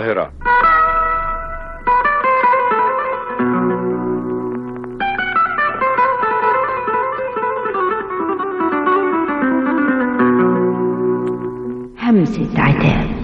القاهرة همسة عتاب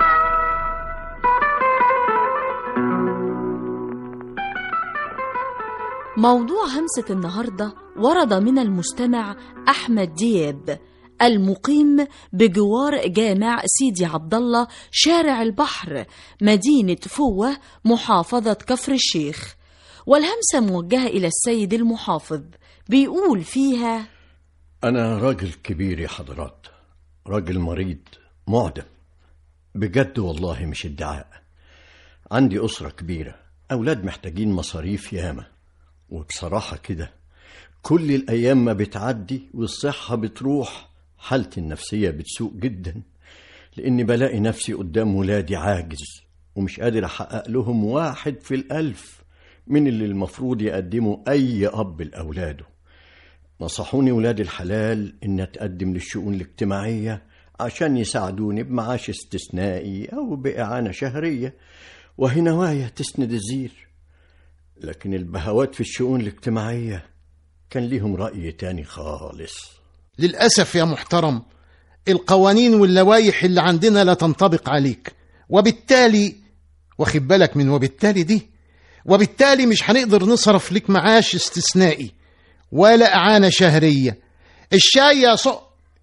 موضوع همسة النهاردة ورد من المستمع أحمد دياب المقيم بجوار جامع سيدي عبد الله شارع البحر مدينة فوة محافظة كفر الشيخ والهمسة موجهة إلى السيد المحافظ بيقول فيها أنا راجل كبير يا حضرات راجل مريض معدم بجد والله مش ادعاء عندي أسرة كبيرة أولاد محتاجين مصاريف ياما وبصراحة كده كل الأيام ما بتعدي والصحة بتروح حالتي النفسية بتسوء جدا لأني بلاقي نفسي قدام ولادي عاجز ومش قادر أحقق لهم واحد في الألف من اللي المفروض يقدموا أي أب لأولاده نصحوني ولاد الحلال إن أتقدم للشؤون الاجتماعية عشان يساعدوني بمعاش استثنائي أو بإعانة شهرية وهي نوايا تسند الزير لكن البهوات في الشؤون الاجتماعية كان ليهم رأي تاني خالص للأسف يا محترم القوانين واللوائح اللي عندنا لا تنطبق عليك وبالتالي واخد بالك من وبالتالي دي وبالتالي مش هنقدر نصرف لك معاش استثنائي ولا إعانة شهرية الشاي يا ص...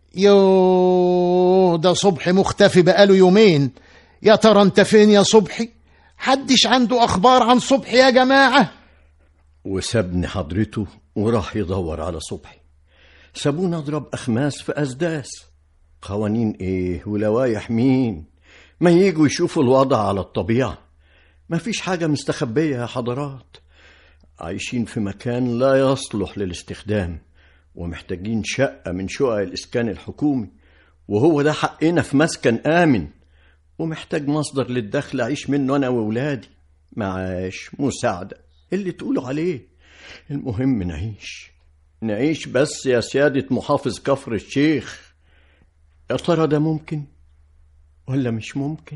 يو ده صبحي مختفي بقاله يومين يا ترى انت فين يا صبحي حدش عنده أخبار عن صبحي يا جماعة وسابني حضرته وراح يدور على صبحي سابونا اضرب اخماس في اسداس قوانين ايه ولوايح مين ما يجوا يشوفوا الوضع على الطبيعه ما فيش حاجه مستخبيه يا حضرات عايشين في مكان لا يصلح للاستخدام ومحتاجين شقه من شقق الاسكان الحكومي وهو ده حقنا في مسكن امن ومحتاج مصدر للدخل اعيش منه انا واولادي معاش مساعده اللي تقولوا عليه المهم نعيش نعيش بس يا سيادة محافظ كفر الشيخ يا ترى ده ممكن ولا مش ممكن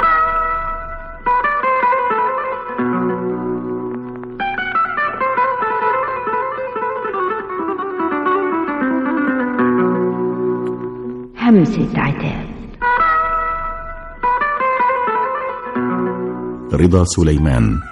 همسة عتاب رضا سليمان